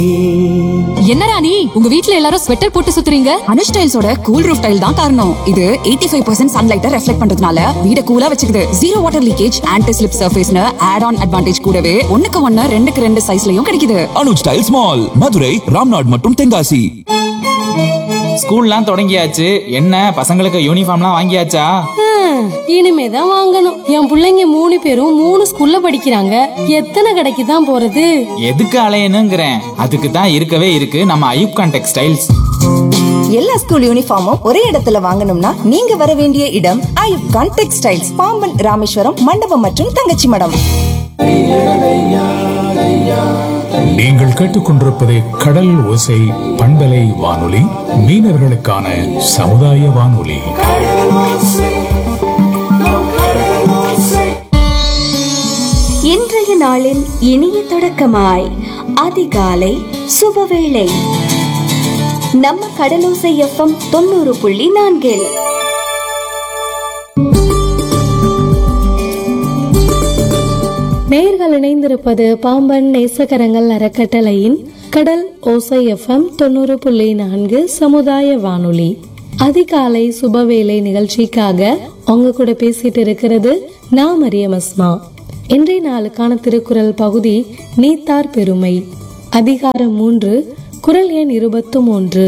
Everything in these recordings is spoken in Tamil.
என்னடா நீ உங்க வீட்ல எல்லாரும் ஸ்வெட்டர் போட்டு சுத்துறீங்க அனுஷ் டைல்ஸோட கூல் ரூஃப் டைல் தான் காரணம் இது 85% ஃபைவ் பர்சன்ட் சன்லைட்டை ரெஃப்ளெக்ட் பண்றதுனால வீட கூலா வச்சுக்குது zero water leakage anti slip சர்ஃபேஸ்னு ஆட் ஆன் அட்வான்டேஜ் கூடவே ஒண்ணுக்கு ஒண்ணு ரெண்டுக்கு ரெண்டு சைஸ்லயும் கிடைக்குது அனுஜ் டைல்ஸ் மால் மதுரை ராம்நாட் மற்றும் தென்காசி ஸ்கூல்லாம் தொடங்கியாச்சு என்ன பசங்களுக்கு யூனிஃபார்ம்லாம் வாங்கியாச்சா ஹம், இனிமேதான் வாங்கணும் என் பிள்ளைங்க மூணு பேரும் மூணு ஸ்கூல்ல படிக்கிறாங்க எத்தனை கடைக்கு தான் போறது எதுக்கு அலையணுங்கிறேன் அதுக்கு தான் இருக்கவே இருக்கு நம்ம ஐயூப்கான் டெக்ஸ்டைல்ஸ் எல்லா ஸ்கூல் யூனிஃபார்மும் ஒரே இடத்துல வாங்கணும்னா நீங்க வர வேண்டிய இடம் ஐயூப் கான் டெக்ஸ்டைல்ஸ் பாம்பன் ராமேஸ்வரம் மண்டபம் மற்றும் தங்கச்சி மடம் நீங்கள் கேட்டுக்கொண்டிருப்பது கடல் ஓசை பண்பலை வானொலி மீனவர்களுக்கான சமுதாய வானொலி இன்றைய நாளின் இனிய தொடக்கமாய் அதிகாலை சுபவேளை நம்ம கடலோசை எஃப்எம் தொண்ணூறு புள்ளி நான்கில் நேர்கள் இணைந்திருப்பது பாம்பன் நேசகரங்கள் அறக்கட்டளையின் கடல் ஓசை எஃப்எம் தொண்ணூறு புள்ளி நான்கு சமுதாய வானொலி அதிகாலை சுபவேளை நிகழ்ச்சிக்காக உங்க கூட பேசிட்டு இருக்கிறது நான் மரியம் அஸ்மா இன்றைய நாளுக்கான திருக்குறள் பகுதி நீத்தார் பெருமை அதிகாரம் மூன்று குரல் எண் இருபத்து மூன்று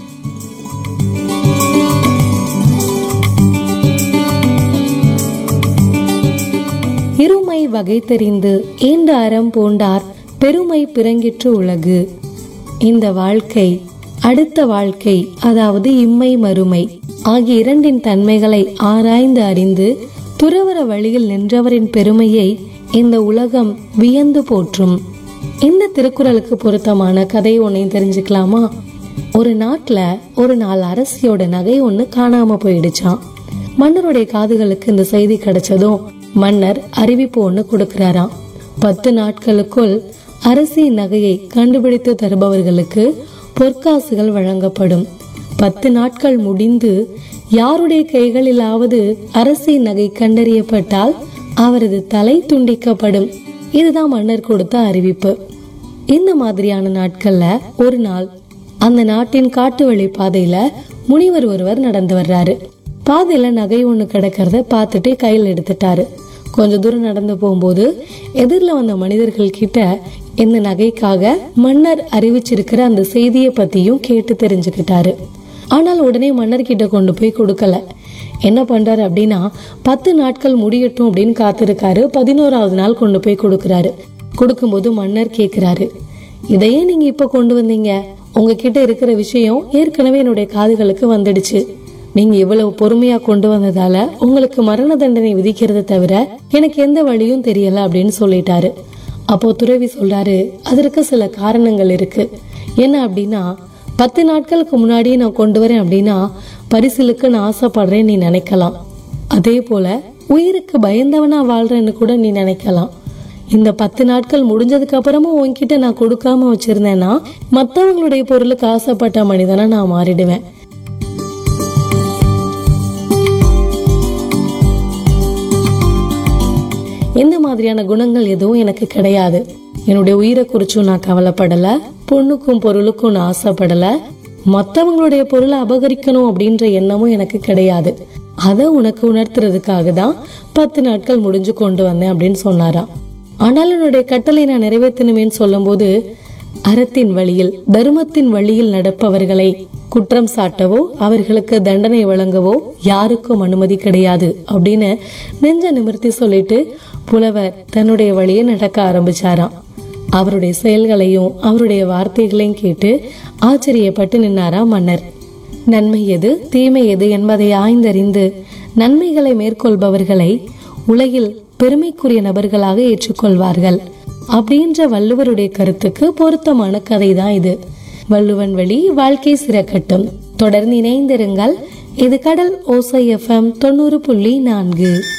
இருமை வகை தெரிந்து ஈன்ற அறம் பூண்டார் பெருமை பிறங்கிற்று உலகு இந்த வாழ்க்கை அடுத்த வாழ்க்கை அதாவது இம்மை மறுமை ஆகிய இரண்டின் தன்மைகளை ஆராய்ந்து அறிந்து துறவற வழியில் நின்றவரின் பெருமையை இந்த உலகம் வியந்து போற்றும் இந்த திருக்குறளுக்கு பொருத்தமான கதை ஒன்னை தெரிஞ்சுக்கலாமா ஒரு நாட்டுல ஒரு நாள் அரசியோட நகை ஒண்ணு காணாம போயிடுச்சாம் மன்னருடைய காதுகளுக்கு இந்த செய்தி கிடைச்சதும் மன்னர் அறிவிப்பு ஒண்ணு கொடுக்கிறாராம் பத்து நாட்களுக்குள் அரசி நகையை கண்டுபிடித்து தருபவர்களுக்கு பொற்காசுகள் வழங்கப்படும் பத்து நாட்கள் முடிந்து யாருடைய கைகளிலாவது அரசி நகை கண்டறியப்பட்டால் அவரது தலை துண்டிக்கப்படும் இதுதான் மன்னர் கொடுத்த அறிவிப்பு இந்த மாதிரியான நாட்கள்ல ஒரு நாள் அந்த நாட்டின் காட்டு வழி பாதையில முனிவர் ஒருவர் நடந்து வர்றாரு பாதையில நகை ஒண்ணு கிடக்கிறத பார்த்துட்டு கையில் எடுத்துட்டாரு கொஞ்ச தூரம் நடந்து போகும்போது எதிரில் வந்த மனிதர்கள் கிட்ட இந்த நகைக்காக மன்னர் அறிவிச்சிருக்கிற அந்த செய்தியை பத்தியும் கேட்டு தெரிஞ்சுக்கிட்டாரு ஆனால் உடனே மன்னர் கிட்ட கொண்டு போய் கொடுக்கல என்ன பண்றாரு அப்படின்னா பத்து நாட்கள் முடியட்டும் அப்படின்னு காத்திருக்காரு பதினோராவது நாள் கொண்டு போய் கொடுக்கறாரு கொடுக்கும்போது மன்னர் கேக்குறாரு இதையே நீங்க இப்ப கொண்டு வந்தீங்க உங்ககிட்ட இருக்கிற விஷயம் ஏற்கனவே என்னுடைய காதுகளுக்கு வந்துடுச்சு நீங்க இவ்வளவு பொறுமையா கொண்டு வந்ததால உங்களுக்கு மரண தண்டனை விதிக்கிறத தவிர எனக்கு எந்த வழியும் தெரியல அப்படின்னு சொல்லிட்டாரு அப்போ துறவி சொல்றாரு அதற்கு சில காரணங்கள் இருக்கு என்ன அப்படின்னா பத்து நாட்களுக்கு முன்னாடியே நான் கொண்டு வரேன் அப்படின்னா பரிசிலுக்கு நான் ஆசைப்படுறேன் நீ நினைக்கலாம் அதே போல உயிருக்கு பயந்தவனா வாழ்றேன்னு கூட நீ நினைக்கலாம் இந்த பத்து நாட்கள் முடிஞ்சதுக்கு அப்புறமும் உன்கிட்ட நான் கொடுக்காம வச்சிருந்தேன்னா மத்தவங்களுடைய பொருளுக்கு ஆசைப்பட்ட மனிதனா நான் மாறிடுவேன் இந்த மாதிரியான குணங்கள் எதுவும் எனக்கு கிடையாது என்னுடைய உயிரை குறிச்சும் நான் கவலைப்படல பொண்ணுக்கும் பொருளுக்கும் நான் ஆசைப்படல மத்தவங்களுடைய பொருளை அபகரிக்கணும் அப்படின்ற எண்ணமும் எனக்கு கிடையாது அதை உனக்கு உணர்த்துறதுக்காக தான் பத்து நாட்கள் முடிஞ்சு கொண்டு வந்தேன் அப்படின்னு சொன்னாராம் ஆனால் என்னுடைய கட்டளை நான் நிறைவேற்றணுமேன்னு சொல்லும்போது அறத்தின் வழியில் தர்மத்தின் வழியில் நடப்பவர்களை குற்றம் சாட்டவோ அவர்களுக்கு தண்டனை வழங்கவோ யாருக்கும் அனுமதி கிடையாது அப்படின்னு நெஞ்ச நிமிர்த்தி சொல்லிட்டு புலவர் தன்னுடைய வழியை நடக்க ஆரம்பிச்சாராம் அவருடைய செயல்களையும் அவருடைய வார்த்தைகளையும் கேட்டு ஆச்சரியப்பட்டு நின்னாராம் மன்னர் நன்மை எது தீமை எது என்பதை ஆய்ந்தறிந்து நன்மைகளை மேற்கொள்பவர்களை உலகில் பெருமைக்குரிய நபர்களாக ஏற்றுக்கொள்வார்கள் அப்படின்ற வள்ளுவருடைய கருத்துக்கு பொருத்தமான கதை தான் இது வள்ளுவன் வழி வாழ்க்கை சிறக்கட்டும் தொடர்ந்து இணைந்திருங்கள் இது கடல் ஓசை எஃப்எம் தொண்ணூறு புள்ளி நான்கு